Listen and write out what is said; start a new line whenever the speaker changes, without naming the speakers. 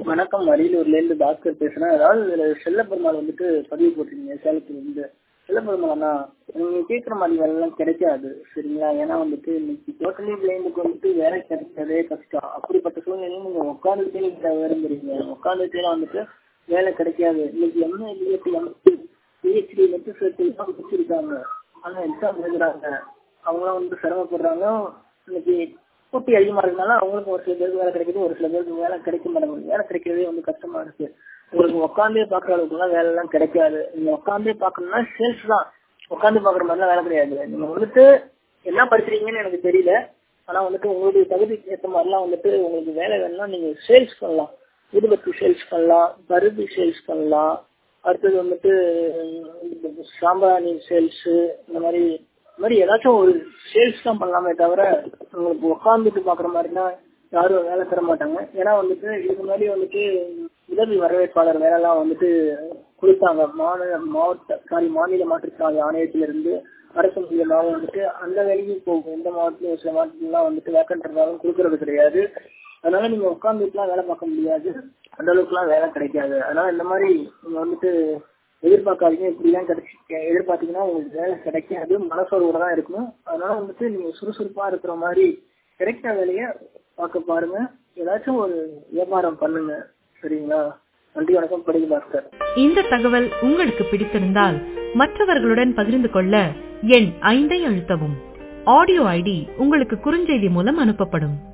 வணக்கம் அரியலூர்ல இருந்து பாஸ்கர் பேசுறேன் அதாவது இதுல செல்லப்பெருமாள் வந்துட்டு பதிவு போட்டிருக்கீங்க சேலத்துல இருந்து செல்லப்பெருமாள் அண்ணா நீங்க கேட்குற மாதிரி வேலை எல்லாம் கிடைக்காது சரிங்களா ஏன்னா வந்துட்டு இன்னைக்கு டோட்டலி பிளைண்டுக்கு வந்துட்டு வேலை கிடைக்கிறதே கஷ்டம் அப்படிப்பட்ட சூழ்நிலையில நீங்க உட்காந்துட்டே நீங்க விரும்புறீங்க உட்காந்துட்டே வந்துட்டு வேலை கிடைக்காது இன்னைக்கு எம்ஏ பிஎஸ்சி எம்எஸ்சி பிஹெச்டி மட்டும் சேர்த்து தான் முடிச்சிருக்காங்க ஆனா எக்ஸாம் எழுதுறாங்க அவங்களாம் வந்து சிரமப்படுறாங்க இன்னைக்கு போட்டி அதிகமா இருக்கனால அவங்களுக்கு ஒரு சில பேருக்கு வேலை கிடைக்குது ஒரு சில பேருக்கு வேலை கிடைக்க மாட்டேங்குது வேலை கிடைக்கிறதே வந்து கஷ்டமா இருக்கு உங்களுக்கு உட்காந்தே பாக்குற அளவுக்கு எல்லாம் வேலை எல்லாம் கிடைக்காது நீங்க உட்காந்தே பாக்கணும்னா சேல்ஸ் தான் உட்காந்து பாக்குற மாதிரிலாம் வேலை கிடையாது நீங்க வந்துட்டு என்ன படிச்சிருக்கீங்கன்னு எனக்கு தெரியல ஆனா வந்துட்டு உங்களுடைய தகுதிக்கு ஏற்ற மாதிரிலாம் வந்துட்டு உங்களுக்கு வேலை வேணும்னா நீங்க சேல்ஸ் பண்ணலாம் ஊதுபத்தி சேல்ஸ் பண்ணலாம் பருத்தி சேல்ஸ் பண்ணலாம் அடுத்தது வந்துட்டு சாம்பிராணி சேல்ஸ் இந்த மாதிரி இந்த மாதிரி ஏதாச்சும் ஒரு சேல்ஸ் தான் பண்ணலாமே தவிர உங்களுக்கு உட்காந்துட்டு பாக்குற மாதிரினா யாரும் வேலை தர மாட்டாங்க ஏன்னா வந்துட்டு இதுக்கு முன்னாடி வந்துட்டு உதவி வரவேற்பாளர் வேலை எல்லாம் வந்துட்டு கொடுத்தாங்க மாநில மாவட்ட சாரி மாநில மாற்றுத்தாழ்வு ஆணையத்திலிருந்து அரசு மூலியமாக வந்துட்டு அந்த வேலையும் போகும் எந்த மாவட்டத்திலும் சில மாவட்டத்திலாம் வந்துட்டு வேக்கண்ட் இருந்தாலும் கொடுக்கறது கிடையாது அதனால நீங்க உட்காந்துட்டுலாம் வேலை பார்க்க முடியாது அந்த அளவுக்குலாம் வேலை கிடைக்காது அதனால இந்த மாதிரி நீங்க வந்துட்டு எதிர்பார்க்காதீங்க இப்படிலாம் கிடைச்சி எதிர்பார்த்தீங்கன்னா உங்களுக்கு வேலை கிடைக்காது மனசோர்வோட தான் இருக்கணும் அதனால வந்துட்டு நீங்க சுறுசுறுப்பா இருக்கிற மாதிரி கிடைக்கிற வேலையை பார்க்க பாருங்க ஏதாச்சும் ஒரு வியாபாரம் பண்ணுங்க சரிங்களா நன்றி வணக்கம் படிக்க பாஸ்கர்
இந்த தகவல் உங்களுக்கு பிடித்திருந்தால் மற்றவர்களுடன் பகிர்ந்து கொள்ள எண் ஐந்தை அழுத்தவும் ஆடியோ ஐடி உங்களுக்கு குறுஞ்செய்தி மூலம் அனுப்பப்படும்